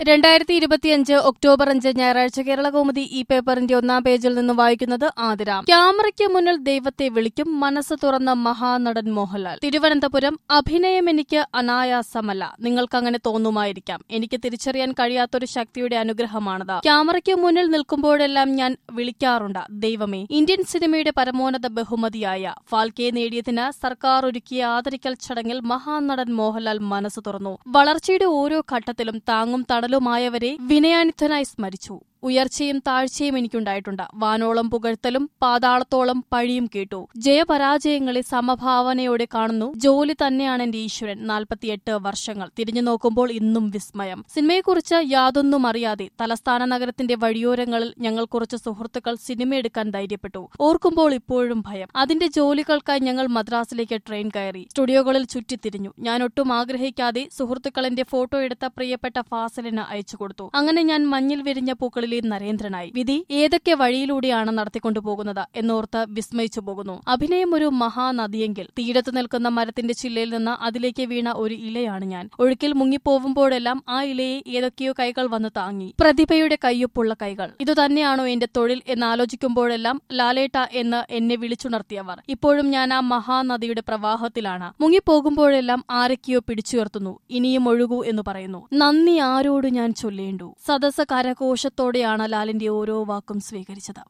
രണ്ടായിരത്തി ഇരുപത്തിയഞ്ച് ഒക്ടോബർ അഞ്ച് ഞായറാഴ്ച കേരള കൗമുദി ഈ പേപ്പറിന്റെ ഒന്നാം പേജിൽ നിന്ന് വായിക്കുന്നത് ആതിരാം ക്യാമറയ്ക്ക് മുന്നിൽ ദൈവത്തെ വിളിക്കും മനസ്സ് തുറന്ന മഹാനടൻ മോഹൻലാൽ തിരുവനന്തപുരം അഭിനയം എനിക്ക് അനായാസമല്ല നിങ്ങൾക്കങ്ങനെ തോന്നുമായിരിക്കാം എനിക്ക് തിരിച്ചറിയാൻ കഴിയാത്തൊരു ശക്തിയുടെ അനുഗ്രഹമാണത് ക്യാമറയ്ക്ക് മുന്നിൽ നിൽക്കുമ്പോഴെല്ലാം ഞാൻ വിളിക്കാറുണ്ട് ദൈവമേ ഇന്ത്യൻ സിനിമയുടെ പരമോന്നത ബഹുമതിയായ ഫാൽക്കെ നേടിയതിന് സർക്കാർ ഒരുക്കിയ ആദരിക്കൽ ചടങ്ങിൽ മഹാനടൻ മോഹൻലാൽ മനസ്സ് തുറന്നു വളർച്ചയുടെ ഓരോ ഘട്ടത്തിലും താങ്ങും തണലുമായവരെ വിനയാനിധനായി സ്മരിച്ചു ഉയർച്ചയും താഴ്ചയും എനിക്കുണ്ടായിട്ടുണ്ട് വാനോളം പുകഴ്ത്തലും പാതാളത്തോളം പഴിയും കേട്ടു ജയപരാജയങ്ങളെ സമഭാവനയോടെ കാണുന്നു ജോലി തന്നെയാണ് എന്റെ ഈശ്വരൻ നാൽപ്പത്തിയെട്ട് വർഷങ്ങൾ തിരിഞ്ഞു നോക്കുമ്പോൾ ഇന്നും വിസ്മയം സിനിമയെക്കുറിച്ച് യാതൊന്നും അറിയാതെ തലസ്ഥാന നഗരത്തിന്റെ വഴിയോരങ്ങളിൽ ഞങ്ങൾ കുറച്ച് സുഹൃത്തുക്കൾ സിനിമ എടുക്കാൻ ധൈര്യപ്പെട്ടു ഓർക്കുമ്പോൾ ഇപ്പോഴും ഭയം അതിന്റെ ജോലികൾക്കായി ഞങ്ങൾ മദ്രാസിലേക്ക് ട്രെയിൻ കയറി സ്റ്റുഡിയോകളിൽ ചുറ്റിത്തിരിഞ്ഞു ഞാൻ ഒട്ടും ആഗ്രഹിക്കാതെ സുഹൃത്തുക്കൾ എന്റെ ഫോട്ടോ എടുത്ത പ്രിയപ്പെട്ട ഫാസലിന് അയച്ചു കൊടുത്തു അങ്ങനെ ഞാൻ മഞ്ഞിൽ വിരിഞ്ഞ പൂക്കളിലെ നരേന്ദ്രനായി വിധി ഏതൊക്കെ വഴിയിലൂടെയാണ് നടത്തിക്കൊണ്ടുപോകുന്നത് എന്നോർത്ത് വിസ്മയിച്ചു പോകുന്നു അഭിനയം ഒരു മഹാനദിയെങ്കിൽ തീരത്ത് നിൽക്കുന്ന മരത്തിന്റെ ചില്ലയിൽ നിന്ന് അതിലേക്ക് വീണ ഒരു ഇലയാണ് ഞാൻ ഒഴുക്കിൽ മുങ്ങിപ്പോവുമ്പോഴെല്ലാം ആ ഇലയെ ഏതൊക്കെയോ കൈകൾ വന്ന് താങ്ങി പ്രതിഭയുടെ കയ്യൊപ്പുള്ള കൈകൾ ഇതുതന്നെയാണോ എന്റെ തൊഴിൽ എന്നാലോചിക്കുമ്പോഴെല്ലാം ലാലേട്ട എന്ന് എന്നെ വിളിച്ചുണർത്തിയവർ ഇപ്പോഴും ഞാൻ ആ മഹാനദിയുടെ പ്രവാഹത്തിലാണ് മുങ്ങിപ്പോകുമ്പോഴെല്ലാം ആരൊക്കെയോ പിടിച്ചുയർത്തുന്നു ഇനിയും ഒഴുകൂ എന്ന് പറയുന്നു നന്ദി ആരോട് ഞാൻ ചൊല്ലേണ്ടു സദസ് കരഘോഷത്തോടെയാണ് ലാലിന്റെ ഓരോ വാക്കും സ്വീകരിച്ചത്